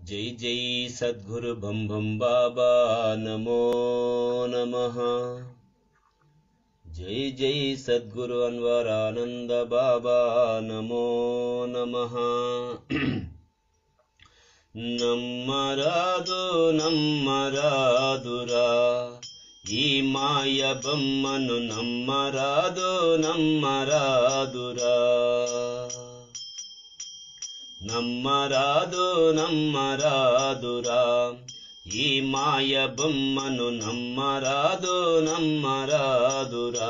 జై జై సద్గురు బం బం బాబా నమో నమః జై జై సద్గురు అన్వర్ ఆనంద బాబా నమో నమః నమ్మరాదు నమ్మరాదురా ఈ మాయ బొమ్మను నమ్మరాదు నమ్మరాదురా నమ్మరాదు నమ్మరాదురా ఈ మాయ బొమ్మను నమ్మరాదు నమ్మరాదురా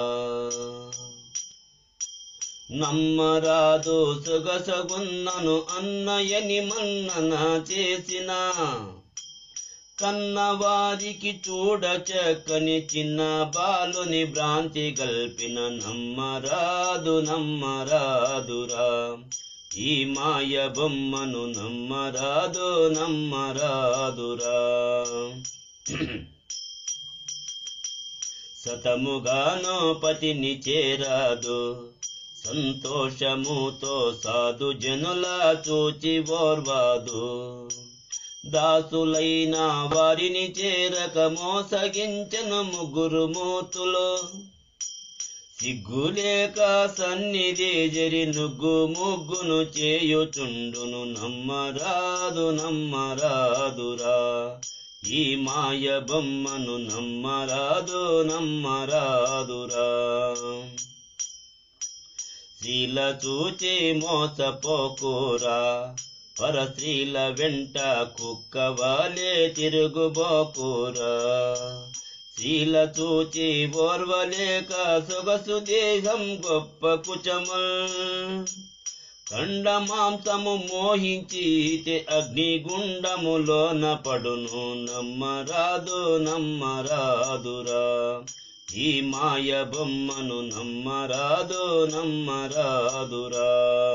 నమ్మరాదు సొగసగున్నను అన్నయని మన్నన చేసిన కన్నవారికి చూడ చక్కని చిన్న బాలుని భ్రాంతి గల్పిన నమ్మరాదు నమ్మరాదురా ఈ మాయ బొమ్మను నమ్మరాదు నమ్మరాదురా సతముగానో పతిని చేరాదు సంతోషముతో సాధు జనుల చూచి ఓర్వాదు దాసులైన వారిని చేరక మోసగించను ముగ్గురు మూతులు సిగ్గులేక సన్నిధి జరి నుగ్గు ముగ్గును చేయుచుండును నమ్మరాదు నమ్మరాదురా ఈ మాయ బొమ్మను నమ్మరాదు నమ్మరాదురా స్త్రీల చూచి మోసపోకురా పర స్త్రీల వెంట కుక్కవాలే తిరుగుబోకురా శీల చూచి ఓర్వలేక సొగసు దేహం గొప్ప కుచముల్ కండ మాంసము మోహించి అగ్నిగుండములోన పడును నమ్మరాదు నమ్మరాదురా ఈ మాయ బొమ్మను నమ్మరాదు నమ్మరాదురా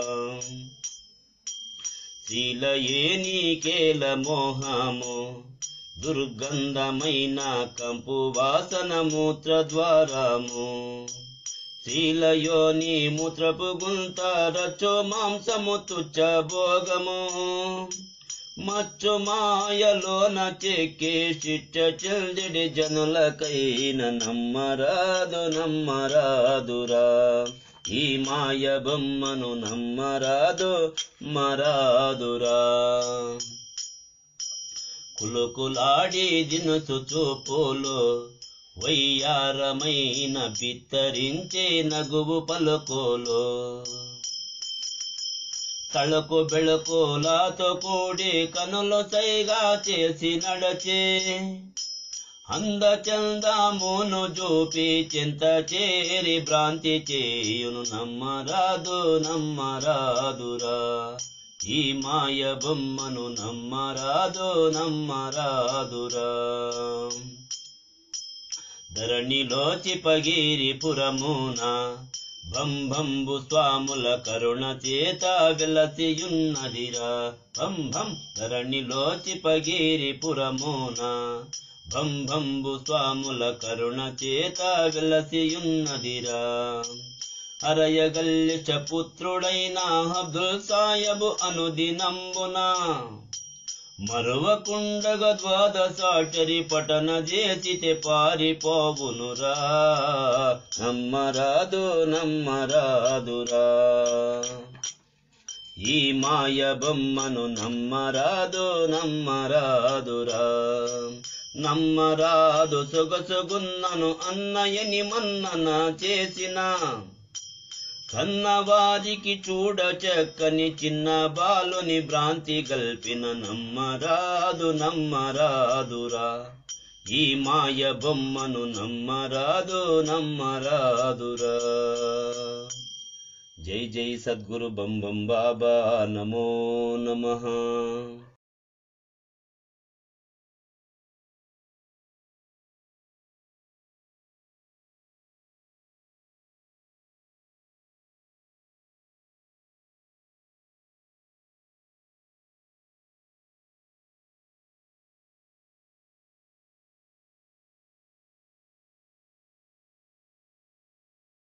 శీల ఏనీకేల మోహము దుర్గంధమైన కంపు వాసన మూత్ర ద్వారము శీలయోని మూత్రపు గుంత రచో మాంసము తుచ్చ భోగము మచ్చు మాయలోన చెక్కి శిక్ష చెల్దిడి జనులకైన నమ్మరాదు నమ్మరాదురా ఈ మాయ బొమ్మను నమ్మరాదు మరాదురా కులుకులాడి దినుసు చూపులు వయ్యారమైన బిత్తరించే నగువు పలుకోలు తళకు బెళకులాతో కూడి కనులు సైగా చేసి నడచే అంద చందమును చూపి చింత చేరి భ్రాంతి చేయును నమ్మరాదు నమ్మరాదురా ఈ మాయ బొమ్మను నమ్మరాదు నమ్మరాదురా ధరణిలో చిపగిరి పురమున భంభంబు స్వాముల కరుణ చేత వెలసియున్నదిరా భంభం ధరణిలో చిపగిరి పురమున భంభంబు స్వాముల కరుణ చేత వెలసియున్నదిరా అరయగల్లిచ పుత్రుడైన అబ్దుల్ సాయబు అనుదినంబున మరువకుండగ ద్వాదశాచరి పఠన చేసితే పారిపోవునురా నమ్మరాదు నమ్మరాదురా ఈ మాయ బొమ్మను నమ్మరాదు నమ్మరాదురా నమ్మరాదు సొగసుగున్నను అన్నయని మన్నన చేసిన కన్నవారికి చూడ చక్కని చిన్న బాలుని భ్రాంతి గల్పిన నమ్మరాదు నమ్మరాదురా ఈ మాయ బొమ్మను నమ్మరాదు నమ్మరాదురా జై జై సద్గురు బం బం బాబా నమో నమః